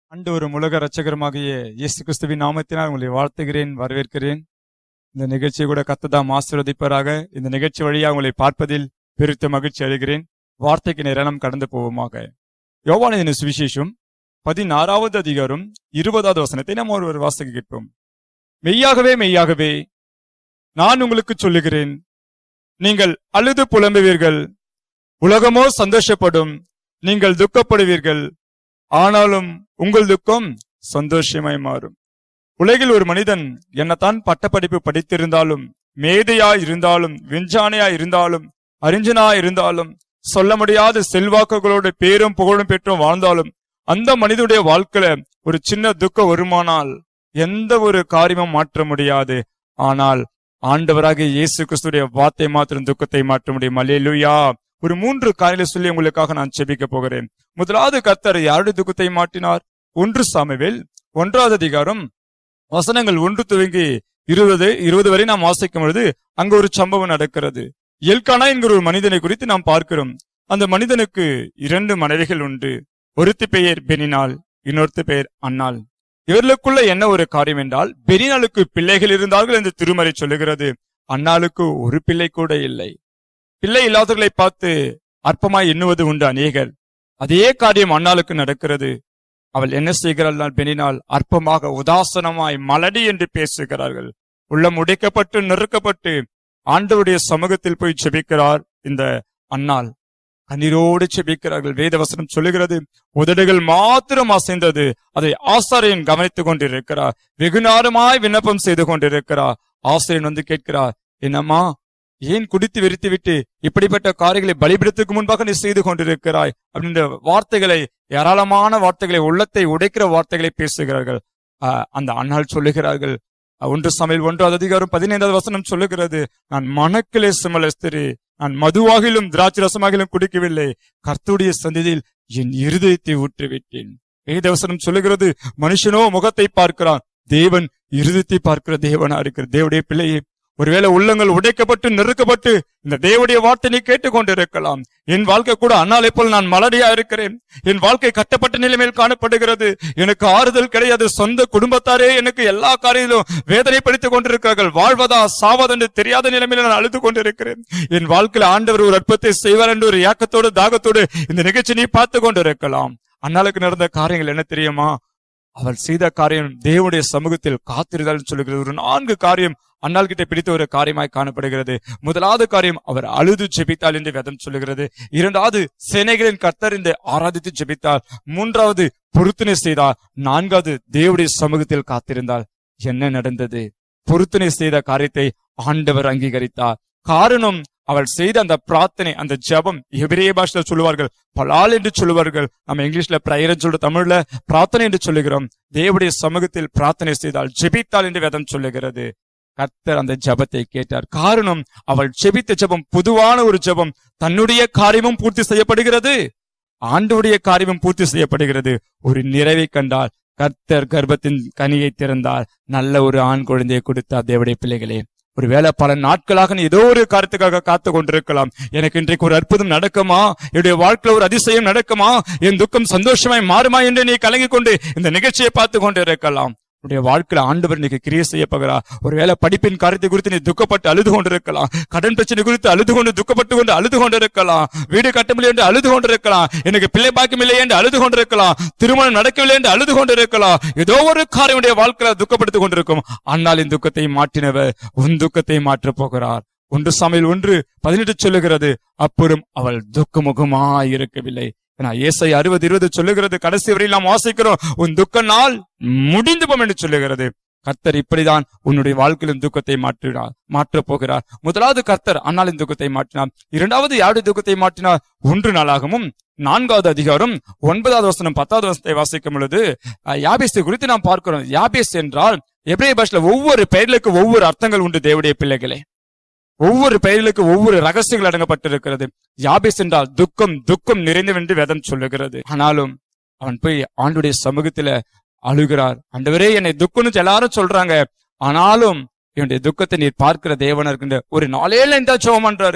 and ஒரு உலக ரட்சகரமாகிய இயேசு கிறிஸ்துவின் நாமத்தினால் உங்களை வாழ்த்துகிறேன் வரவேற்கிறேன் இந்த நிகழ்ச்சியை கூட கத்ததாம் ஆசீர்வதிப்பராக இந்த நிகழ்ச்சி வழியாக உங்களை பார்ப்பதில் பெருத்த மகிழ்ச்சி அடைகிறேன் வார்த்தைக்கு நேரம் கடந்து போவோமாக யோவானின் சுவிசேஷம் பதினாறாவது அதிகாரம் இருபதாவது வசனத்தை நாம் ஒருவர் வாசிக்க கேட்போம் மெய்யாகவே மெய்யாகவே நான் உங்களுக்கு சொல்லுகிறேன் நீங்கள் அழுது புலம்புவீர்கள் உலகமோ சந்தோஷப்படும் நீங்கள் துக்கப்படுவீர்கள் ஆனாலும் உங்கள் துக்கம் சந்தோஷமாய் மாறும் உலகில் ஒரு மனிதன் என்னத்தான் பட்டப்படிப்பு படித்திருந்தாலும் மேதையா இருந்தாலும் விஞ்ஞானியா இருந்தாலும் அறிஞனா இருந்தாலும் சொல்ல முடியாத செல்வாக்குகளோட பேரும் புகழும் பெற்றும் வாழ்ந்தாலும் அந்த மனிதனுடைய வாழ்க்கையில ஒரு சின்ன துக்கம் வருமானால் எந்த ஒரு காரியமும் மாற்ற முடியாது ஆனால் ஆண்டவராக இயேசு கிறிஸ்துடைய வார்த்தை மாத்திரம் துக்கத்தை மாற்ற முடியும் அல்லேலூயா ஒரு மூன்று காரியங்களை சொல்லி உங்களுக்காக நான் செபிக்க போகிறேன் முதலாவது கர்த்தர் யாருடைய துக்கத்தை மாற்றினார் ஒன்று சாமுவேல் ஒன்றாவது அதிகாரம் வசனங்கள் ஒன்று துவங்கி இருபது இருபது வரை நாம் வாசிக்கும் பொழுது அங்க ஒரு சம்பவம் நடக்கிறது எல்கானா என்கிற ஒரு மனிதனை குறித்து நாம் பார்க்கிறோம் அந்த மனிதனுக்கு இரண்டு மனைவிகள் உண்டு ஒருத்தி பெயர் பெனினாள் இன்னொருத்தி பெயர் அன்னாள் இவர்களுக்குள்ள என்ன ஒரு காரியம் என்றால் பெரினாளுக்கு பிள்ளைகள் இருந்தார்கள் என்று திருமறை சொல்லுகிறது அன்னாளுக்கு ஒரு பிள்ளை கூட இல்லை பிள்ளை இல்லாதவர்களை பார்த்து அற்பமாய் எண்ணுவது உண்டு அநேகர் அதே காரியம் அன்னாளுக்கு நடக்கிறது அவள் என்ன செய்கிறாள் பெண்ணினால் அற்பமாக உதாசனமாய் மலடி என்று பேசுகிறார்கள் உள்ளம் உடைக்கப்பட்டு நெருக்கப்பட்டு ஆண்டவருடைய சமூகத்தில் போய் செபிக்கிறார் இந்த அன்னாள் கண்ணீரோடு செபிக்கிறார்கள் வேதவசனம் சொல்லுகிறது உதடுகள் மாத்திரம் அசைந்தது அதை ஆசாரியன் கவனித்துக் கொண்டிருக்கிறார் வெகுநாரமாய் விண்ணப்பம் செய்து கொண்டிருக்கிறார் ஆசிரியன் வந்து கேட்கிறார் என்னம்மா ஏன் குடித்து வெறித்து விட்டு இப்படிப்பட்ட காரியங்களை பலிபிடத்துக்கு முன்பாக நீ செய்து கொண்டிருக்கிறாய் அப்படின்ற வார்த்தைகளை ஏராளமான வார்த்தைகளை உள்ளத்தை உடைக்கிற வார்த்தைகளை பேசுகிறார்கள் ஆஹ் அந்த அண்ணால் சொல்லுகிறார்கள் ஒன்று சமையல் ஒன்றாவது அதிகாரம் பதினைந்தாவது வசனம் சொல்லுகிறது நான் மணக்கிலே சிமலஸ்திரி நான் மதுவாகிலும் திராட்சை ரசமாகிலும் குடிக்கவில்லை கர்த்துடைய சந்திதியில் என் இருதயத்தை ஊற்றிவிட்டேன் வேதவசனம் சொல்லுகிறது மனுஷனோ முகத்தை பார்க்கிறான் தேவன் இருதயத்தை பார்க்கிற தேவனா இருக்கிற தேவடைய பிள்ளையை ஒருவேளை உள்ளங்கள் உடைக்கப்பட்டு நெருக்கப்பட்டு இந்த தேவடைய வார்த்தை நீ கேட்டுக்கொண்டிருக்கலாம் என் வாழ்க்கை கூட அண்ணாலை போல் நான் மலடியா இருக்கிறேன் என் வாழ்க்கை கட்டப்பட்ட நிலைமையில் காணப்படுகிறது எனக்கு ஆறுதல் கிடையாது சொந்த குடும்பத்தாரே எனக்கு எல்லா காரியத்திலும் வேதனைப்படுத்திக் கொண்டிருக்கிறார்கள் வாழ்வதா சாவதா என்று தெரியாத நிலைமையில் நான் அழுது கொண்டிருக்கிறேன் என் வாழ்க்கையில் ஆண்டவர் ஒரு அற்பத்தை செய்வார் என்று ஒரு ஏக்கத்தோடு தாகத்தோடு இந்த நிகழ்ச்சி நீ பார்த்து கொண்டிருக்கலாம் அண்ணாளுக்கு நடந்த காரியங்கள் என்ன தெரியுமா அவள் செய்த காரியம் தேவனுடைய சமூகத்தில் காத்திருந்தால் சொல்லுகிறது ஒரு நான்கு காரியம் அண்ணால் கிட்ட பிடித்த ஒரு காரியமாய் காணப்படுகிறது முதலாவது காரியம் அவர் அழுது ஜெபித்தால் என்று வேதம் சொல்லுகிறது இரண்டாவது சேனைகளின் கர்த்தர் இந்த ஆராதித்து ஜெபித்தார் மூன்றாவது பொருத்தனை செய்தார் நான்காவது தேவடைய சமூகத்தில் காத்திருந்தால் என்ன நடந்தது பொருத்தனை செய்த காரியத்தை ஆண்டவர் அங்கீகரித்தார் காரணம் அவள் செய்த அந்த பிரார்த்தனை அந்த ஜபம் எபிரேய பாஷையில சொல்லுவார்கள் பலால் என்று சொல்லுவார்கள் நம்ம இங்கிலீஷ்ல பிரயர் சொல்ற தமிழ்ல பிரார்த்தனை என்று சொல்லுகிறோம் தேவடைய சமூகத்தில் பிரார்த்தனை செய்தால் ஜெபித்தால் என்று வேதம் சொல்லுகிறது கர்த்தர் அந்த ஜபத்தை கேட்டார் காரணம் அவள் ஜெபித்த ஜபம் பொதுவான ஒரு ஜபம் தன்னுடைய காரியமும் பூர்த்தி செய்யப்படுகிறது ஆண்டவுடைய காரியமும் பூர்த்தி செய்யப்படுகிறது ஒரு நிறைவை கண்டால் கர்த்தர் கர்ப்பத்தின் கனியை திறந்தால் நல்ல ஒரு ஆண் குழந்தையை கொடுத்தார் தேவடைய பிள்ளைகளே ஒருவேளை பல நாட்களாக நீ ஏதோ ஒரு காரியத்துக்காக காத்து கொண்டிருக்கலாம் எனக்கு இன்றைக்கு ஒரு அற்புதம் நடக்குமா என்னுடைய வாழ்க்கையில் ஒரு அதிசயம் நடக்குமா என் துக்கம் சந்தோஷமாய் மாறுமா என்று நீ கலங்கி கொண்டு இந்த நிகழ்ச்சியை பார்த்து கொண்டு இருக்கலாம் உடைய வாழ்க்கையில ஆண்டவர் இன்னைக்கு கிரியை செய்ய போகிறா ஒருவேளை படிப்பின் காரியத்தை குறித்து நீ துக்கப்பட்டு அழுது கொண்டிருக்கலாம் கடன் பிரச்சனை குறித்து அழுது கொண்டு துக்கப்பட்டு கொண்டு அழுது கொண்டிருக்கலாம் வீடு கட்டமில்லை என்று அழுது கொண்டிருக்கலாம் எனக்கு பிள்ளை பாக்கியம் இல்லை என்று அழுது கொண்டிருக்கலாம் திருமணம் நடக்கவில்லை என்று அழுது கொண்டிருக்கலாம் ஏதோ ஒரு காரியமுடைய வாழ்க்கையில துக்கப்படுத்திக் கொண்டிருக்கும் ஆனால் இந்த துக்கத்தை மாற்றினவர் உன் துக்கத்தை மாற்றப் போகிறார் ஒன்று சமையல் ஒன்று பதினெட்டு சொல்லுகிறது அப்புறம் அவள் துக்கமுகமாய் இருக்கவில்லை ஏசை அறுபது இருபது சொல்லுகிறது கடைசி வரையில் நாம் வாசிக்கிறோம் உன் துக்க நாள் முடிந்து போம் என்று சொல்லுகிறது கர்த்தர் இப்படிதான் உன்னுடைய வாழ்க்கையிலும் துக்கத்தை மாற்றினார் மாற்றப் போகிறார் முதலாவது கர்த்தர் அண்ணாலின் துக்கத்தை மாற்றினார் இரண்டாவது யாருடைய துக்கத்தை மாற்றினார் ஒன்று நாளாகவும் நான்காவது அதிகாரம் ஒன்பதாவது வசனம் பத்தாவது வசனத்தை வாசிக்கும் பொழுது யாபேஸ் குறித்து நாம் பார்க்கிறோம் யாபேஸ் என்றால் எப்ரே பாஷில ஒவ்வொரு பெயர்களுக்கு ஒவ்வொரு அர்த்தங்கள் உண்டு தேவடைய பிள்ளைகளே ஒவ்வொரு பெயர்களுக்கு ஒவ்வொரு ரகசியங்கள் அடங்கப்பட்டிருக்கிறது யாபிஸ் என்றால் துக்கம் துக்கம் நிறைந்தவென்று வேதம் சொல்லுகிறது ஆனாலும் அவன் போய் ஆண்டுடைய சமூகத்துல அழுகிறார் ஆண்டவரே என்னை துக்கம்னு எல்லாரும் சொல்றாங்க ஆனாலும் என்னுடைய துக்கத்தை நீர் பார்க்கிற தேவனா இருக்கின்ற ஒரு நாளே இந்த சோம் பண்றாரு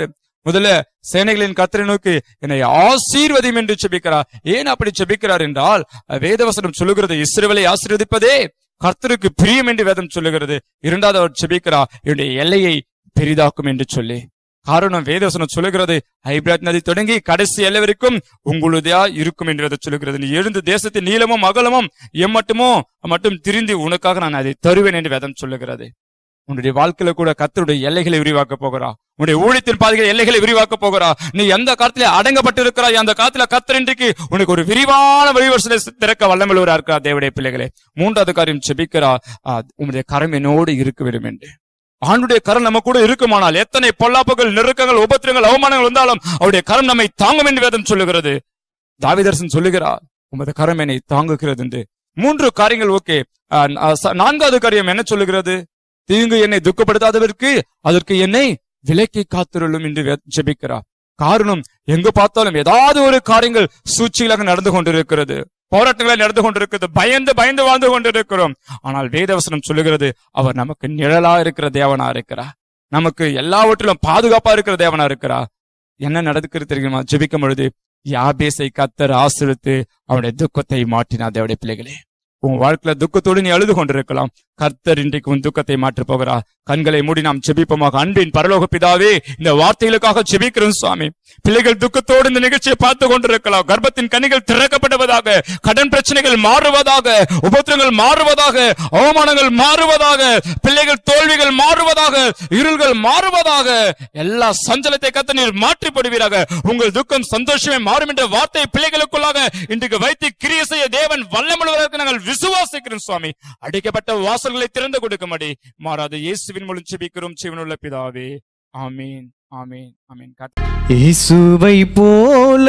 முதல்ல சேனைகளின் கத்தரை நோக்கி என்னை ஆசீர்வதியும் என்று செபிக்கிறார் ஏன் அப்படி செபிக்கிறார் என்றால் வேதவசனம் சொல்லுகிறது இஸ்ரவேலை ஆசீர்வதிப்பதே கர்த்தருக்கு பிரியம் என்று வேதம் சொல்லுகிறது இரண்டாவது அவர் செபிக்கிறார் என்னுடைய எல்லையை பெரிதாக்கும் என்று சொல்லி காரணம் வேதவசனம் சொல்லுகிறது ஐபிராத் நதி தொடங்கி கடைசி எல்லை வரைக்கும் உங்களுடையா இருக்கும் என்று வேதம் சொல்லுகிறது நீ எழுந்து தேசத்தின் நீளமும் அகலமும் எம்மட்டுமோ மட்டும் திருந்தி உனக்காக நான் அதை தருவேன் என்று வேதம் சொல்லுகிறது உன்னுடைய வாழ்க்கையில கூட கத்தருடைய எல்லைகளை விரிவாக்க போகிறா உன்னுடைய ஊழியத்தின் பாதைகளை எல்லைகளை விரிவாக்க போகிறா நீ எந்த காலத்திலே அடங்கப்பட்டு இருக்கிறாய் அந்த காலத்துல கத்தர் இன்றைக்கு உனக்கு ஒரு விரிவான வழிவரிசலை திறக்க வல்லமிழுவரா இருக்கிறா தேவடைய பிள்ளைகளே மூன்றாவது காரியம் செபிக்கிறா உன்னுடைய கரம் என்னோடு இருக்க வேண்டும் என்று ஆண்டுடைய கரம் நம்ம கூட இருக்குமானால் எத்தனை பொல்லாப்புகள் நெருக்கங்கள் உபத்திரங்கள் அவமானங்கள் வந்தாலும் அவருடைய கரம் நம்மை தாங்கும் என்று வேதம் சொல்லுகிறது தாவிதரசன் சொல்லுகிறார் உமது கரம் என்னை தாங்குகிறது என்று மூன்று காரியங்கள் ஓகே நான்காவது காரியம் என்ன சொல்லுகிறது தீங்கு என்னை துக்கப்படுத்தாததற்கு அதற்கு என்னை விலக்கி காத்திருளும் என்று வே- ஜெபிக்கிறார் காரணம் எங்கு பார்த்தாலும் ஏதாவது ஒரு காரியங்கள் சூழ்ச்சிகளாக நடந்து கொண்டிருக்கிறது போராட்டங்களை நடந்து கொண்டிருக்கிறது பயந்து பயந்து வாழ்ந்து கொண்டிருக்கிறோம் ஆனால் வேதவசனம் சொல்லுகிறது அவர் நமக்கு நிழலா இருக்கிற தேவனா இருக்கிறார் நமக்கு எல்லாவற்றிலும் பாதுகாப்பா இருக்கிற தேவனா இருக்கிறா என்ன நடக்கிறது தெரியுமா ஜெபிக்கும் பொழுது யாபேசை கத்தர் ஆசிரித்து அவனுடைய துக்கத்தை மாற்றினார் தேவடைய பிள்ளைகளே உன் வாழ்க்கையில துக்கத்தோடு நீ அழுது கொண்டிருக்கலாம் கர்த்தர் இன்றைக்கு உன் துக்கத்தை மாற்றப் போகிறார் கண்களை மூடி நாம் ஜெபிப்போமாக அன்பின் பரலோக பிதாவே இந்த வார்த்தைகளுக்காக ஜெபிக்கிறோம் சுவாமி பிள்ளைகள் துக்கத்தோடு இந்த நிகழ்ச்சியை பார்த்து கொண்டிருக்கலாம் கர்ப்பத்தின் கனிகள் திறக்கப்படுவதாக கடன் பிரச்சனைகள் மாறுவதாக உபத்திரங்கள் மாறுவதாக அவமானங்கள் மாறுவதாக பிள்ளைகள் தோல்விகள் மாறுவதாக இருள்கள் மாறுவதாக எல்லா சஞ்சலத்தை கத்த நீர் மாற்றிப்படுவீராக உங்கள் துக்கம் சந்தோஷமே மாறும் என்ற வார்த்தை பிள்ளைகளுக்குள்ளாக இன்றைக்கு வைத்து கிரிய செய்ய தேவன் வல்லமுழுவதற்கு நாங்கள் விசுவாசிக்கிறோம் சுவாமி அடிக்கப்பட்ட வாசல்களை திறந்து கொடுக்கும்படி மாறாத இயேசுவின் மூலம் செபிக்கிறோம் சிவனுள்ள பிதாவே ஆமீன் ஆமீன் ஆமீன் கர்த்தர் இயேசுவை போல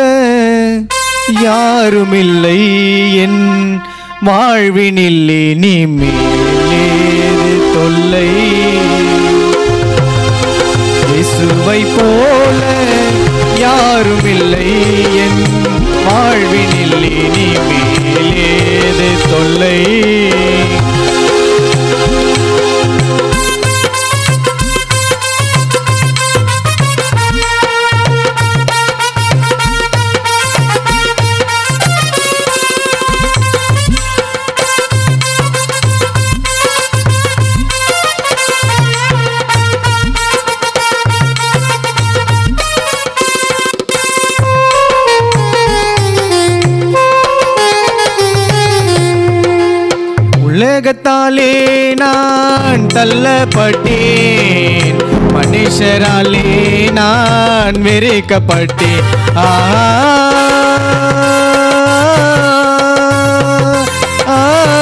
யாருமில்லை என் வாழ்வினில் இனி மேலேது தொல்லை இயேசுவை போல யாருமில்லை என் வாழ்வினில் இனி மேலேது தொல்லை உலகத்தாலே நான் தள்ளப்பட்டேன் மனுஷராலே நான் வெறுக்கப்பட்டேன் ஆ ஆ,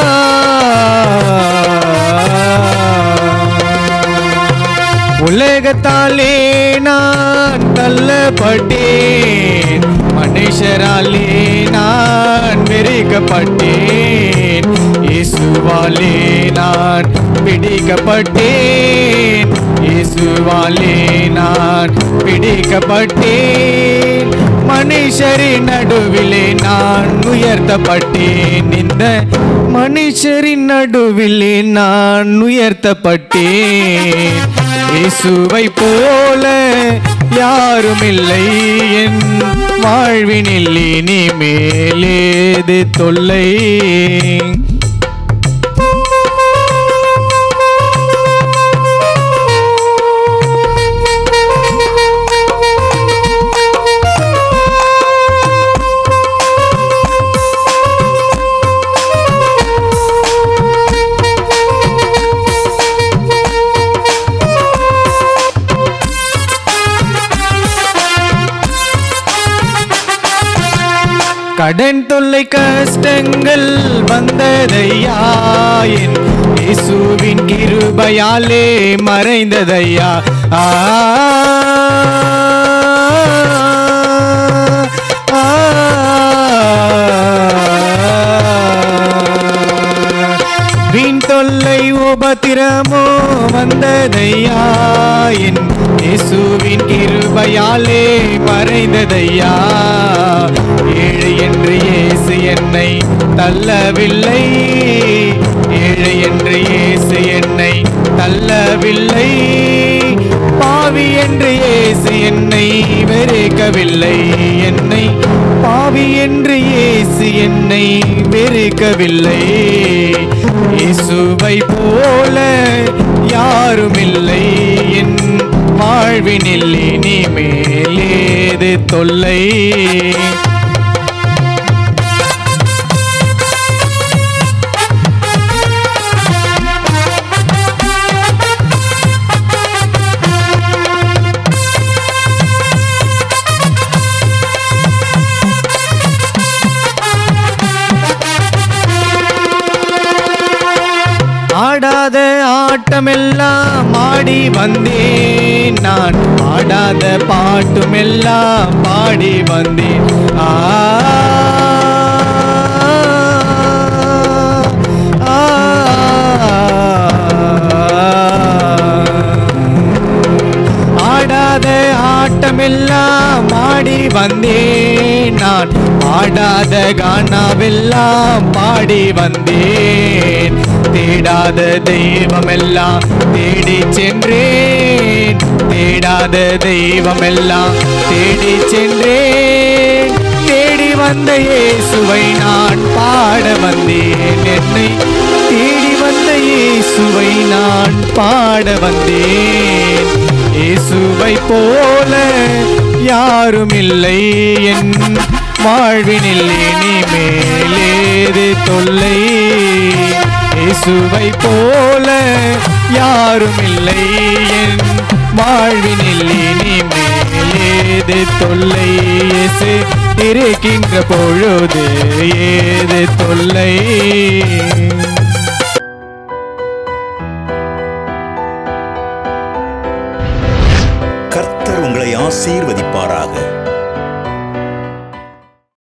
உலகத்தாலே நான் தள்ளப்பட்டேன் மனுஷராலே நான் வெறுக்கப்பட்டேன் இயேசுவாலே நான் பிடிக்கப்பட்டேன் இயேசுவாலே நான் பிடிக்கப்பட்டேன் மனுஷரின் நடுவிலே நான் உயர்த்தப்பட்டேன் இந்த மனுஷரின் நடுவிலே நான் உயர்த்தப்பட்டேன் இயேசுவை போல யாருமில்லை என் வாழ்வினில் இனி மேலேது தொல்லை கடன் தொல்லை கஷ்டங்கள் வந்ததையா என் இயேசுவின் கிருபையாலே மறைந்ததையா ஆ ஆ, வீண் தொல்லை உபத்திரமோ வந்ததையா என் இயேசுவின் கிருபையாலே மறைந்ததையா ஏழை என்று இயேசு என்னை தள்ளவில்லை ஏழை என்று இயேசு என்னை தள்ளவில்லை பாவி என்று இயேசு என்னை வெறுக்கவில்லை என்னை பாவி என்று இயேசு என்னை வெறுக்கவில்லை இயேசுவை போல யாருமில்லை என் வாழ்வினில் இனிமேலேது தொல்லை ஆடாத ஆட்டமெல்லாம் ஆடி வந்தேன் நான் ஆடாத பாட்டுமெல்லாம் பாடி வந்தேன் ஆ ஆ, ஆடாத ஆட்டமெல்லாம் ஆடி வந்தேன் நான் ஆடாத கானாவெல்லாம் பாடி வந்தேன் தேடாத தெய்வமெல்லாம் தேடி சென்றேன் தேடாத தெய்வமெல்லாம் தேடி சென்றேன் தேடி வந்த இயேசுவை நான் பாட வந்தேன் என்னை தேடி வந்த இயேசுவை நான் பாட வந்தேன் இயேசுவை போல யாரும் இல்லை என் வாழ்வினில் இனிமேலேது தொல்லை இயேசுவை போல யாரும் இல்லை என் வாழ்வினில் இனிமேலேது தொல்லை இயேசு இருக்கின்ற பொழுது ஏது தொல்லை கர்த்தர் உங்களை ஆசீர்வதிப்பாராக